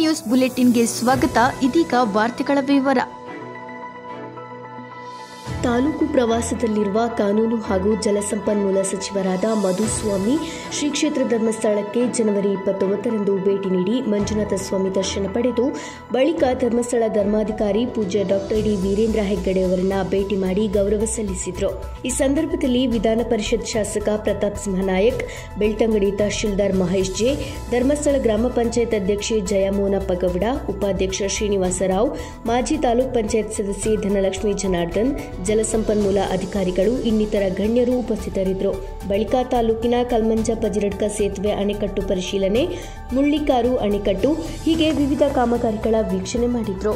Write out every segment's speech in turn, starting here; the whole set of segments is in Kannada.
ನ್ಯೂಸ್ ಬುಲೆಟಿನ್ಗೆ ಸ್ವಾಗತ ಇದೀಗ ವಾರ್ತೆಗಳ ವಿವರ ತಾಲೂಕು ಪ್ರವಾಸದಲ್ಲಿರುವ ಕಾನೂನು ಹಾಗೂ ಜಲಸಂಪನ್ಮೂಲ ಸಚಿವರಾದ ಮಧುಸ್ವಾಮಿ ಶ್ರೀ ಕ್ಷೇತ್ರ ಧರ್ಮಸ್ಥಳಕ್ಕೆ ಜನವರಿ ಇಪ್ಪತ್ತೊಂಬತ್ತರಂದು ಭೇಟಿ ನೀಡಿ ಮಂಜುನಾಥ ಸ್ವಾಮಿ ದರ್ಶನ ಪಡೆದು ಬಳಿಕ ಧರ್ಮಸ್ಥಳ ಧರ್ಮಾಧಿಕಾರಿ ಪೂಜ್ಯ ಡಾಕ್ಟರ್ ಡಿ ವೀರೇಂದ್ರ ಹೆಗ್ಗಡೆ ಅವರನ್ನ ಭೇಟಿ ಮಾಡಿ ಗೌರವ ಸಲ್ಲಿಸಿದರು ಈ ಸಂದರ್ಭದಲ್ಲಿ ವಿಧಾನ ಪರಿಷತ್ ಶಾಸಕ ಪ್ರತಾಪ್ ಸಿಂಹ ನಾಯಕ್ ಬೆಳ್ತಂಗಡಿ ತಹಶೀಲ್ದಾರ್ ಮಹೇಶ್ ಜೆ ಧರ್ಮಸ್ಥಳ ಗ್ರಾಮ ಪಂಚಾಯತ್ ಅಧ್ಯಕ್ಷೆ ಜಯಮೋನಪ್ಪ ಗೌಡ ಉಪಾಧ್ಯಕ್ಷ ಶ್ರೀನಿವಾಸ ರಾವ್ ಮಾಜಿ ತಾಲೂಕ್ ಪಂಚಾಯತ್ ಸದಸ್ಯೆ ಧನಲಕ್ಷ್ಮಿ ಜನಾರ್ದನ್ ಜಲಸಂಪನ್ಮೂಲ ಅಧಿಕಾರಿಗಳು ಇನ್ನಿತರ ಗಣ್ಯರು ಉಪಸ್ಥಿತರಿದ್ದರು ಬಳಿಕ ತಾಲೂಕಿನ ಕಲ್ಮಂಜ ಪಜಿರಡ್ಕ ಸೇತುವೆ ಅಣೆಕಟ್ಟು ಪರಿಶೀಲನೆ ಮುಳ್ಳಿಕಾರು ಅಣೆಕಟ್ಟು ಹೀಗೆ ವಿವಿಧ ಕಾಮಗಾರಿಗಳ ವೀಕ್ಷಣೆ ಮಾಡಿದ್ರು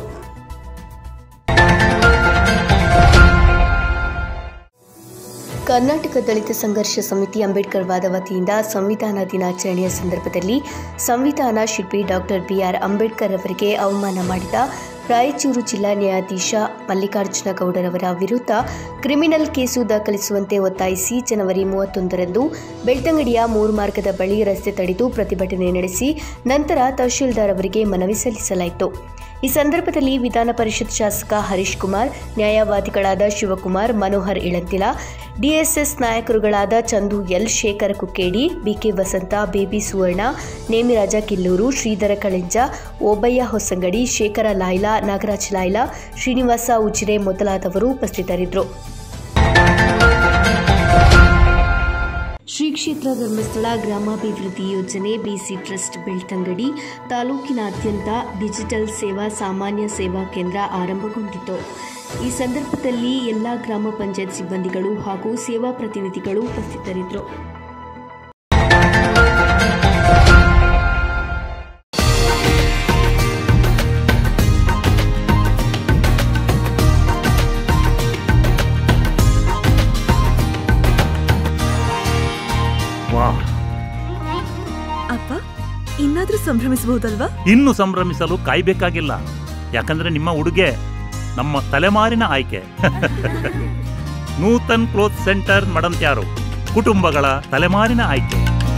ಕರ್ನಾಟಕ ದಲಿತ ಸಂಘರ್ಷ ಸಮಿತಿ ಅಂಬೇಡ್ಕರ್ ವಾದ ವತಿಯಿಂದ ಸಂವಿಧಾನ ದಿನಾಚರಣೆಯ ಸಂದರ್ಭದಲ್ಲಿ ಸಂವಿಧಾನ ಶಿಲ್ಪಿ ಡಾಕ್ಟರ್ ಬಿಆರ್ ಅಂಬೇಡ್ಕರ್ ಅವರಿಗೆ ಅವಮಾನ ಮಾಡಿದ ರಾಯಚೂರು ಜಿಲ್ಲಾ ನ್ಯಾಯಾಧೀಶ ಮಲ್ಲಿಕಾರ್ಜುನ ಗೌಡರವರ ವಿರುದ್ಧ ಕ್ರಿಮಿನಲ್ ಕೇಸು ದಾಖಲಿಸುವಂತೆ ಒತ್ತಾಯಿಸಿ ಜನವರಿ ಮೂವತ್ತೊಂದರಂದು ಬೆಳ್ತಂಗಡಿಯ ಮೂರು ಮಾರ್ಗದ ಬಳಿ ರಸ್ತೆ ತಡೆದು ಪ್ರತಿಭಟನೆ ನಡೆಸಿ ನಂತರ ತಹಶೀಲ್ದಾರ್ ಅವರಿಗೆ ಮನವಿ ಸಲ್ಲಿಸಲಾಯಿತು ಈ ಸಂದರ್ಭದಲ್ಲಿ ವಿಧಾನ ಪರಿಷತ್ ಶಾಸಕ ಹರೀಶ್ ಕುಮಾರ್ ನ್ಯಾಯವಾದಿಗಳಾದ ಶಿವಕುಮಾರ್ ಮನೋಹರ್ ಇಳಂತಿಲ ಡಿಎಸ್ಎಸ್ ನಾಯಕರುಗಳಾದ ಚಂದು ಎಲ್ ಶೇಖರ ಕುಕ್ಕೇಡಿ ಬಿಕೆ ವಸಂತ ಬೇಬಿ ಸುವರ್ಣ ನೇಮಿರಾಜ ಕಿಲ್ಲೂರು ಶ್ರೀಧರ ಕಳೆಂಜ ಓಬಯ್ಯ ಹೊಸಂಗಡಿ ಶೇಖರ ಲಾಯ್ಲಾ ನಾಗರಾಜ್ ಲಾಯ್ಲಾ ಶ್ರೀನಿವಾಸ ಉಜಿರೆ ಮೊದಲಾದವರು ಉಪಸ್ಥಿತರಿದ್ದರು ಶ್ರೀ ಕ್ಷೇತ್ರ ಧರ್ಮಸ್ಥಳ ಗ್ರಾಮಾಭಿವೃದ್ಧಿ ಯೋಜನೆ ಬಿಸಿ ಟ್ರಸ್ಟ್ ಬೆಳ್ತಂಗಡಿ ತಾಲೂಕಿನಾದ್ಯಂತ ಡಿಜಿಟಲ್ ಸೇವಾ ಸಾಮಾನ್ಯ ಸೇವಾ ಕೇಂದ್ರ ಆರಂಭಗೊಂಡಿತು ಈ ಸಂದರ್ಭದಲ್ಲಿ ಎಲ್ಲ ಗ್ರಾಮ ಪಂಚಾಯತ್ ಸಿಬ್ಬಂದಿಗಳು ಹಾಗೂ ಸೇವಾ ಪ್ರತಿನಿಧಿಗಳು ಉಪಸ್ಥಿತರಿದ್ದರು ವಾ ಅಪ್ಪ ಇನ್ನಾದ್ರೂ ಸಂಭ್ರಮಿಸಬಹುದಲ್ವಾ ಇನ್ನು ಸಂಭ್ರಮಿಸಲು ಕಾಯ್ಬೇಕಾಗಿಲ್ಲ ಯಾಕಂದ್ರೆ ನಿಮ್ಮ ಉಡುಗೆ ನಮ್ಮ ತಲೆಮಾರಿನ ಆಯ್ಕೆ ನೂತನ್ ಕ್ಲೋತ್ ಸೆಂಟರ್ ಮಡಂತ್ಯಾರು ಕುಟುಂಬಗಳ ತಲೆಮಾರಿನ ಆಯ್ಕೆ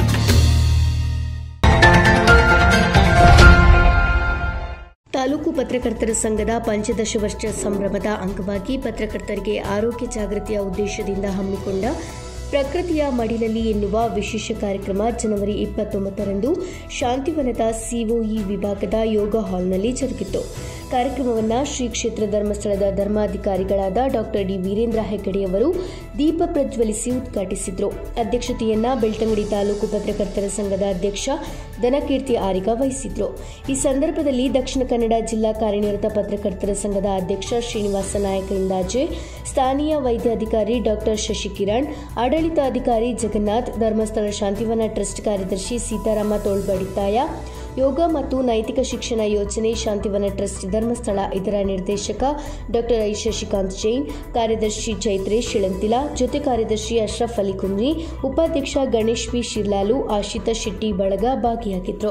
ತಾಲೂಕು ಪತ್ರಕರ್ತರ ಸಂಘದ ಪಂಚದಶ ವರ್ಷ ಸಂಭ್ರಮದ ಅಂಗವಾಗಿ ಪತ್ರಕರ್ತರಿಗೆ ಆರೋಗ್ಯ ಜಾಗೃತಿಯ ಉದ್ದೇಶದಿಂದ ಹಮ್ಮಿಕೊಂಡ ಪ್ರಕೃತಿಯ ಮಡಿಲಲ್ಲಿ ಎನ್ನುವ ವಿಶೇಷ ಕಾರ್ಯಕ್ರಮ ಜನವರಿ ಇಪ್ಪತ್ತೊಂಬತ್ತರಂದು ಶಾಂತಿವನದ ಸಿಒಇ ವಿಭಾಗದ ಯೋಗ ಹಾಲ್ನಲ್ಲಿ ಜರುಗಿತು ಕಾರ್ಯಕ್ರಮವನ್ನು ಶ್ರೀ ಕ್ಷೇತ್ರ ಧರ್ಮಸ್ಥಳದ ಧರ್ಮಾಧಿಕಾರಿಗಳಾದ ಡಾಕ್ಟರ್ ಡಿ ವೀರೇಂದ್ರ ಹೆಗ್ಗಡೆಯವರು ದೀಪ ಪ್ರಜ್ವಲಿಸಿ ಉದ್ಘಾಟಿಸಿದರು ಅಧ್ಯಕ್ಷತೆಯನ್ನ ಬೆಳ್ತಂಗಡಿ ತಾಲೂಕು ಪತ್ರಕರ್ತರ ಸಂಘದ ಅಧ್ಯಕ್ಷ ದನಕೀರ್ತಿ ಆರಿಗ ವಹಿಸಿದ್ರು ಈ ಸಂದರ್ಭದಲ್ಲಿ ದಕ್ಷಿಣ ಕನ್ನಡ ಜಿಲ್ಲಾ ಕಾರ್ಯನಿರತ ಪತ್ರಕರ್ತರ ಸಂಘದ ಅಧ್ಯಕ್ಷ ಶ್ರೀನಿವಾಸ ನಾಯಕ ಇಂದಾಜೆ ಸ್ಥಾನೀಯ ವೈದ್ಯಾಧಿಕಾರಿ ಡಾಕ್ಟರ್ ಶಶಿಕಿರಣ್ ಆಡಳಿತಾಧಿಕಾರಿ ಜಗನ್ನಾಥ್ ಧರ್ಮಸ್ಥಳ ಶಾಂತಿವನ ಟ್ರಸ್ಟ್ ಕಾರ್ಯದರ್ಶಿ ಸೀತಾರಾಮ ತೋಳ್ಬಡಿತಾಯ ಯೋಗ ಮತ್ತು ನೈತಿಕ ಶಿಕ್ಷಣ ಯೋಜನೆ ಶಾಂತಿವನ ಟ್ರಸ್ಟ್ ಧರ್ಮಸ್ಥಳ ಇದರ ನಿರ್ದೇಶಕ ಡಾಕ್ಟರ್ ಐ ಶಶಿಕಾಂತ್ ಜೈನ್ ಕಾರ್ಯದರ್ಶಿ ಚೈತ್ರೇಶ್ ಶಿಳಂತಿಲ ಜೊತೆ ಕಾರ್ಯದರ್ಶಿ ಅಶ್ರಫ್ ಅಲಿ ಕುಮ್ರಿ ಉಪಾಧ್ಯಕ್ಷ ಗಣೇಶ್ ಪಿ ಶಿರ್ಲಾಲು ಆಶಿತಾ ಶೆಟ್ಟಿ ಬಳಗ ಭಾಗಿಯಾಗಿದ್ದರು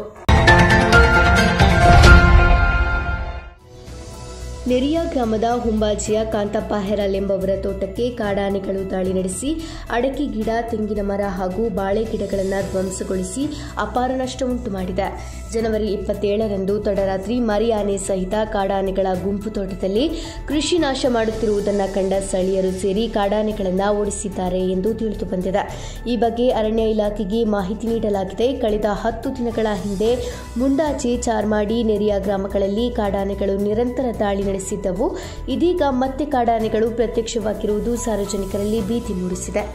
ನೆರಿಯ ಗ್ರಾಮದ ಹುಂಬಾಜಿಯ ಕಾಂತಪ್ಪ ಹೆರಾಲ್ ಎಂಬವರ ತೋಟಕ್ಕೆ ಕಾಡಾನೆಗಳು ದಾಳಿ ನಡೆಸಿ ಅಡಕೆ ಗಿಡ ತೆಂಗಿನ ಮರ ಹಾಗೂ ಬಾಳೆ ಗಿಡಗಳನ್ನು ಧ್ವಂಸಗೊಳಿಸಿ ಅಪಾರ ನಷ್ಟ ಉಂಟು ಮಾಡಿದೆ ಜನವರಿ ಇಪ್ಪತ್ತೇಳರಂದು ತಡರಾತ್ರಿ ಮರಿ ಆನೆ ಸಹಿತ ಕಾಡಾನೆಗಳ ಗುಂಪು ತೋಟದಲ್ಲಿ ಕೃಷಿ ನಾಶ ಮಾಡುತ್ತಿರುವುದನ್ನು ಕಂಡ ಸ್ಥಳೀಯರು ಸೇರಿ ಕಾಡಾನೆಗಳನ್ನು ಓಡಿಸಿದ್ದಾರೆ ಎಂದು ತಿಳಿದು ಬಂದಿದೆ ಈ ಬಗ್ಗೆ ಅರಣ್ಯ ಇಲಾಖೆಗೆ ಮಾಹಿತಿ ನೀಡಲಾಗಿದೆ ಕಳೆದ ಹತ್ತು ದಿನಗಳ ಹಿಂದೆ ಮುಂಡಾಚೆ ಚಾರ್ಮಾಡಿ ನೆರಿಯ ಗ್ರಾಮಗಳಲ್ಲಿ ಕಾಡಾನೆಗಳು ನಿರಂತರ ದಾಳಿ ನಡೆಸಿದ್ದವು ಇದೀಗ ಮತ್ತೆ ಕಾಡಾನೆಗಳು ಪ್ರತ್ಯಕ್ಷವಾಗಿರುವುದು ಸಾರ್ವಜನಿಕರಲ್ಲಿ ಭೀತಿ ಮೂಡಿಸಿದೆ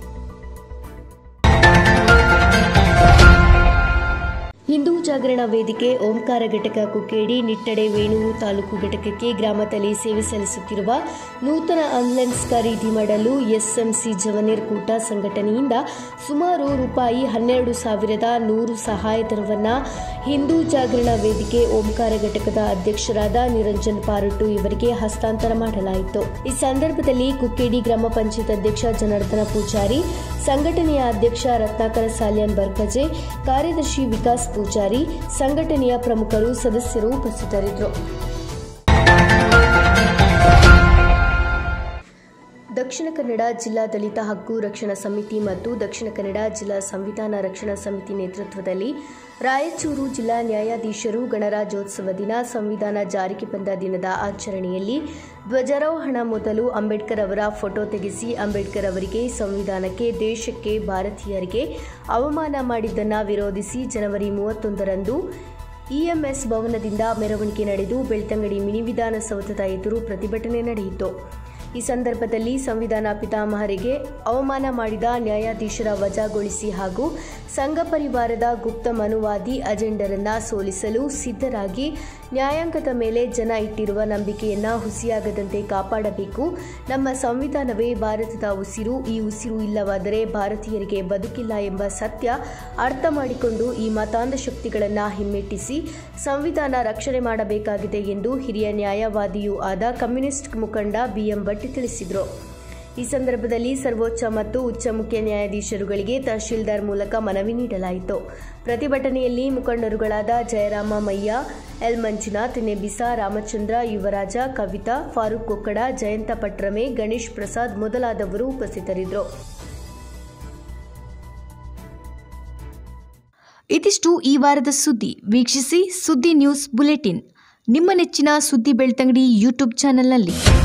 ಹಿಂದೂ ಜಾಗರಣ ವೇದಿಕೆ ಓಂಕಾರ ಘಟಕ ಕುಕ್ಕೇಡಿ ನಿಟ್ಟಡೆ ವೇಣೂರು ತಾಲೂಕು ಘಟಕಕ್ಕೆ ಗ್ರಾಮದಲ್ಲಿ ಸೇವೆ ಸಲ್ಲಿಸುತ್ತಿರುವ ನೂತನ ಆಂಬ್ಯುಲೆನ್ಸ್ ಖರೀದಿ ಮಾಡಲು ಎಸ್ಎಂಸಿ ಜವನೇರ್ ಕೂಟ ಸಂಘಟನೆಯಿಂದ ಸುಮಾರು ರೂಪಾಯಿ ಹನ್ನೆರಡು ಸಾವಿರದ ನೂರು ಸಹಾಯಧನವನ್ನು ಹಿಂದೂ ಜಾಗರಣ ವೇದಿಕೆ ಓಂಕಾರ ಘಟಕದ ಅಧ್ಯಕ್ಷರಾದ ನಿರಂಜನ್ ಪಾರಟು ಇವರಿಗೆ ಹಸ್ತಾಂತರ ಮಾಡಲಾಯಿತು ಈ ಸಂದರ್ಭದಲ್ಲಿ ಕುಕ್ಕೇಡಿ ಗ್ರಾಮ ಪಂಚಾಯತ್ ಅಧ್ಯಕ್ಷ ಜನಾರ್ದನ ಪೂಜಾರಿ ಸಂಘಟನೆಯ ಅಧ್ಯಕ್ಷ ರತ್ನಾಕರ ಸಾಲ್ಯಾನ್ ಬರ್ಕಜೆ ಕಾರ್ಯದರ್ಶಿ ವಿಕಾಸ್ ಪೂಜಾರಿ ಸಂಘಟನೆಯ ಪ್ರಮುಖರು ಸದಸ್ಯರು ಉಪಸ್ಥಿತರಿದ್ದರು ದಕ್ಷಿಣ ಕನ್ನಡ ಜಿಲ್ಲಾ ದಲಿತ ಹಕ್ಕು ರಕ್ಷಣಾ ಸಮಿತಿ ಮತ್ತು ದಕ್ಷಿಣ ಕನ್ನಡ ಜಿಲ್ಲಾ ಸಂವಿಧಾನ ರಕ್ಷಣಾ ಸಮಿತಿ ನೇತೃತ್ವದಲ್ಲಿ ರಾಯಚೂರು ಜಿಲ್ಲಾ ನ್ಯಾಯಾಧೀಶರು ಗಣರಾಜ್ಯೋತ್ಸವ ದಿನ ಸಂವಿಧಾನ ಜಾರಿಗೆ ಬಂದ ದಿನದ ಆಚರಣೆಯಲ್ಲಿ ಧ್ವಜಾರೋಹಣ ಮೊದಲು ಅಂಬೇಡ್ಕರ್ ಅವರ ಫೋಟೋ ತೆಗೆಸಿ ಅಂಬೇಡ್ಕರ್ ಅವರಿಗೆ ಸಂವಿಧಾನಕ್ಕೆ ದೇಶಕ್ಕೆ ಭಾರತೀಯರಿಗೆ ಅವಮಾನ ಮಾಡಿದ್ದನ್ನು ವಿರೋಧಿಸಿ ಜನವರಿ ಮೂವತ್ತೊಂದರಂದು ಇಎಂಎಸ್ ಭವನದಿಂದ ಮೆರವಣಿಗೆ ನಡೆದು ಬೆಳ್ತಂಗಡಿ ಮಿನಿ ವಿಧಾನಸೌಧದ ಎದುರು ಪ್ರತಿಭಟನೆ ನಡೆಯಿತು ಈ ಸಂದರ್ಭದಲ್ಲಿ ಸಂವಿಧಾನ ಪಿತಾಮಹರಿಗೆ ಅವಮಾನ ಮಾಡಿದ ನ್ಯಾಯಾಧೀಶರ ವಜಾಗೊಳಿಸಿ ಹಾಗೂ ಸಂಘ ಪರಿವಾರದ ಗುಪ್ತ ಮನುವಾದಿ ಅಜೆಂಡರನ್ನ ಸೋಲಿಸಲು ಸಿದ್ಧರಾಗಿ ನ್ಯಾಯಾಂಗದ ಮೇಲೆ ಜನ ಇಟ್ಟಿರುವ ನಂಬಿಕೆಯನ್ನ ಹುಸಿಯಾಗದಂತೆ ಕಾಪಾಡಬೇಕು ನಮ್ಮ ಸಂವಿಧಾನವೇ ಭಾರತದ ಉಸಿರು ಈ ಉಸಿರು ಇಲ್ಲವಾದರೆ ಭಾರತೀಯರಿಗೆ ಬದುಕಿಲ್ಲ ಎಂಬ ಸತ್ಯ ಅರ್ಥ ಮಾಡಿಕೊಂಡು ಈ ಮತಾಂಧ ಶಕ್ತಿಗಳನ್ನು ಹಿಮ್ಮೆಟ್ಟಿಸಿ ಸಂವಿಧಾನ ರಕ್ಷಣೆ ಮಾಡಬೇಕಾಗಿದೆ ಎಂದು ಹಿರಿಯ ನ್ಯಾಯವಾದಿಯೂ ಆದ ಕಮ್ಯುನಿಸ್ಟ್ ಮುಖಂಡ ಬಿಎಂ ಭಟ್ ತಿಳಿಸಿದರು ಈ ಸಂದರ್ಭದಲ್ಲಿ ಸರ್ವೋಚ್ಚ ಮತ್ತು ಉಚ್ಚ ಮುಖ್ಯ ನ್ಯಾಯಾಧೀಶರುಗಳಿಗೆ ತಹಶೀಲ್ದಾರ್ ಮೂಲಕ ಮನವಿ ನೀಡಲಾಯಿತು ಪ್ರತಿಭಟನೆಯಲ್ಲಿ ಮುಖಂಡರುಗಳಾದ ಜಯರಾಮ ಮಯ್ಯ ಎಲ್ ಮಂಜುನಾಥ್ ನೆಬಿಸಾ ರಾಮಚಂದ್ರ ಯುವರಾಜ ಕವಿತಾ ಫಾರೂಕ್ ಕೊಕ್ಕಡ ಜಯಂತ ಪಟ್ರಮೆ ಗಣೇಶ್ ಪ್ರಸಾದ್ ಮೊದಲಾದವರು ಉಪಸ್ಥಿತರಿದ್ದರು ಇದಿಷ್ಟು ಈ ವಾರದ ಸುದ್ದಿ ವೀಕ್ಷಿಸಿ ಸುದ್ದಿ ನ್ಯೂಸ್ ಬುಲೆಟಿನ್ ನಿಮ್ಮ ನೆಚ್ಚಿನ ಸುದ್ದಿ ಬೆಳ್ತಂಗಡಿ ಯೂಟ್ಯೂಬ್ ಚಾನೆಲ್ನಲ್ಲಿ